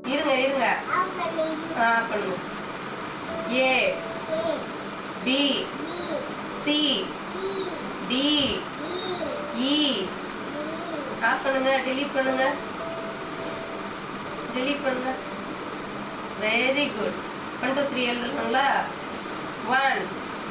இருங்க இருங்க ஆ பண்ணுங்க A B C D E off பண்ணுங்க delete பண்ணுங்க delete பண்ணுங்க very good one two three எழுதுங்களா ஒன்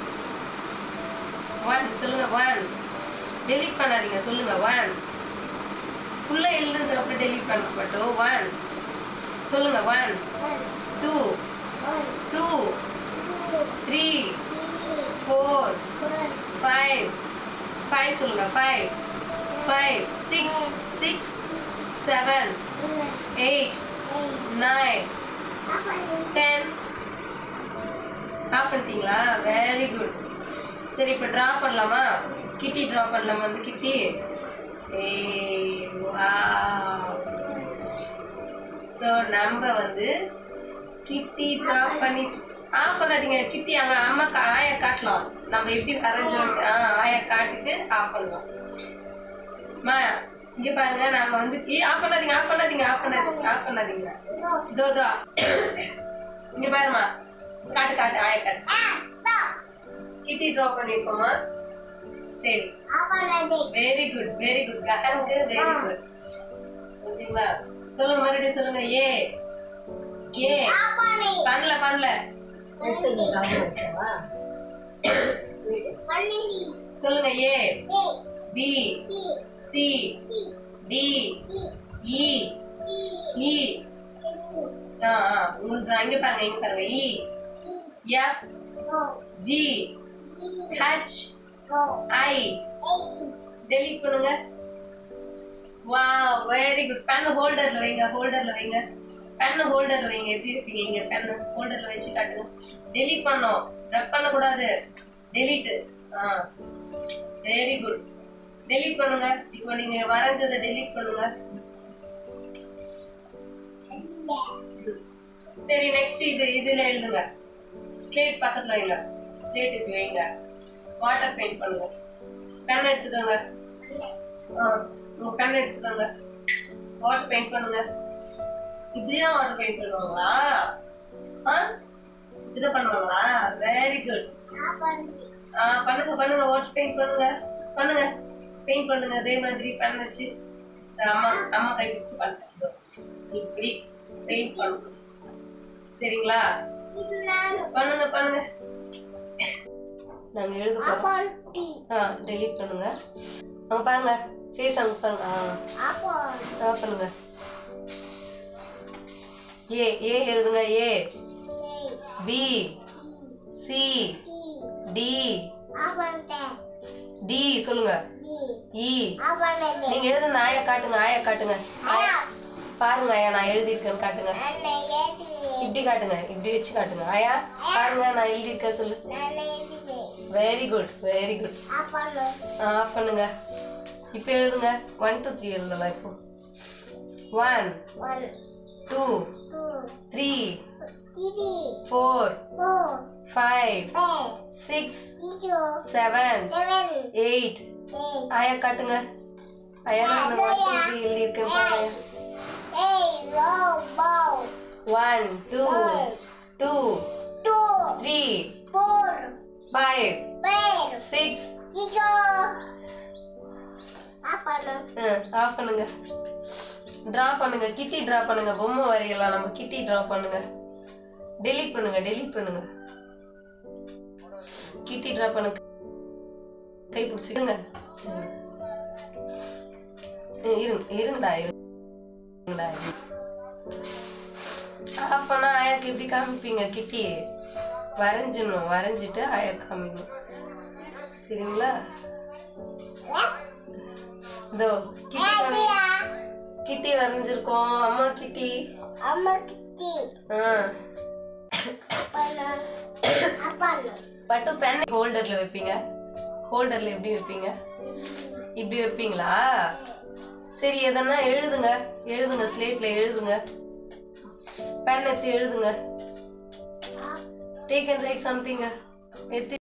ஒன் சொல்லுங்க ஒன் delete பண்ணாதீங்க சொல்லுங்க ஒன் ஃபுல்லாக எழுதுறதுக்கு அப்புறம் delete பண்ண மாட்டோம் ஒன் சொல்லுங்க one two two three four five five சொல்லுங்க five five six six seven eight nine ten off பண்ணிட்டீங்களா வெரி குட் சரி இப்போ ட்ரா பண்ணலாமா கிட்டி ட்ரா பண்ணலாமா வந்து கிட்டி ஸோ நம்ம வந்து கிட்டி ட்ரா பண்ணி ஆஃப் பண்ணாதீங்க கிட்டி அங்கே அம்மா கா- ஆயா காட்டலாம் நம்ம எப்படி வரைஞ்சோம் ஆ ஆயா காட்டிட்டு ஆஃப் பண்ணலாம் அம்மா இங்கே பாருங்க நாங்க வந்து ஆஃப் பண்ணாதீங்க ஆஃப் பண்ணாதீங்க ஆஃப் பண்ணாதீங்க ஆஃப் பண்ணாதீங்க இதோ இதோ இங்க பாருமா காட்டு காட்டு ஆயா காட்டு கிட்டி ட்ரா பண்ணிருக்கோமா சரி வெரி குட் வெரி குட் கட்டனுக்கு வெரி குட் ஓகேங்களா சொல்லுங்க மறுபடியும் சொல்லுங்க ஏ ஏ பண்ணல பண்ணல சொல்லுங்க A B C D E E ஆ ஆ உங்களுக்கு நான் இங்க பாருங்க இங்க பாருங்க E F G H I delete பண்ணுங்க வா வெரி குட் பென் ஹோல்டர்ல வைங்க ஹோல்டர்ல வைங்க பென் ஹோல்டர்ல வைங்க எப்படி வைப்பீங்க இங்க பென் ஹோல்டர்ல வச்சு காட்டுங்க டெலீட் பண்ணோம் ரப் பண்ண கூடாது டெலீட் ஆ வெரி குட் டெலீட் பண்ணுங்க இப்போ நீங்க வரைஞ்சதை டெலீட் பண்ணுங்க சரி நெக்ஸ்ட் இது இதுல எழுதுங்க ஸ்லேட் பக்கத்துல வைங்க ஸ்லேட் இப்படி வைங்க வாட்டர் பெயிண்ட் பண்ணுங்க பென் எடுத்துக்கோங்க ஆ, உங்க பென் எடுத்துக்கோங்க வாட்டர் பெயிண்ட் பண்ணுங்க இப்படிதான் வாட்டர் பெயிண்ட் பண்ணுவாங்களா ஆ இதை பண்ணுவாங்களா வெரி குட் ஆ பண்ணுங்க பண்ணுங்க வாட்டர் பெயிண்ட் பண்ணுங்க பண்ணுங்க பெயிண்ட் பண்ணுங்க அதே மாதிரி பென் வச்சு இந்த அம்மா அம்மா கை பிடிச்சு பண்ணுங்க இப்படி பெயிண்ட் பண்ணுங்க சரிங்களா பண்ணுங்க பண்ணுங்க நாங்க எழுத போறோம் ஆ டெலீட் பண்ணுங்க அங்க பாருங்க ஃபேஸ் அங்க பாருங்க ஆ ஆஃப் பண்ணுங்க ஏ ஏ எழுதுங்க A B C D D சொல்லுங்க இ நீங்க எழுதுன ஆயா காட்டுங்க ஆயா காட்டுங்க ஆயா பாருங்க ஆயா நான் எழுதியிருக்கேன்னு காட்டுங்க இப்படி காட்டுங்க இப்படி வச்சு காட்டுங்க ஆயா பாருங்க நான் எழுதியிருக்கேன் சொல்லு very good very good off பண்ணுங்க இப்போ எழுதுங்க ஒன் டூ த்ரீ எழுதலாம் இப்போ one two three four five six seven eight ஆயா காட்டுங்க ஆயா நான் ஒன் டூ த்ரீ எழுதியிருக்கேன் பாருங்க one two two three five six off பண்ணுங்க ட்ரா பண்ணுங்க கிட்டி ட்ரா பண்ணுங்க பொம்மை வரையலாம் நம்ம கிட்டி ட்ரா பண்ணுங்க டெலீட் பண்ணுங்க டெலீட் பண்ணுங்க கிட்டி ட்ரா பண்ணுங்க கை பிடிச்சிக்கங்க இருங்க இருங்கடா இருங்கடா ஆஃப் பண்ணா ஆயாக்கு எப்படி காமிப்பீங்க கிட்டி வரைஞ்சிடணும் வரைஞ்சிட்டு ஆயா காமிக்கணும் சரிங்களா இதோ கிட்டி காமி- கிட்டி வரைஞ்சிருக்கோம் அம்மா கிட்டி ஆ பட்டு பென் ஹோல்டர்ல வைப்பீங்க ஹோல்டர்ல எப்படி வைப்பீங்க இப்படி வைப்பீங்களா சரி எதனா எழுதுங்க எழுதுங்க ஸ்லேட்ல எழுதுங்க பென் எடுத்து எழுதுங்க டேக் அண்ட் ரைட் சம்திங் எடுத்து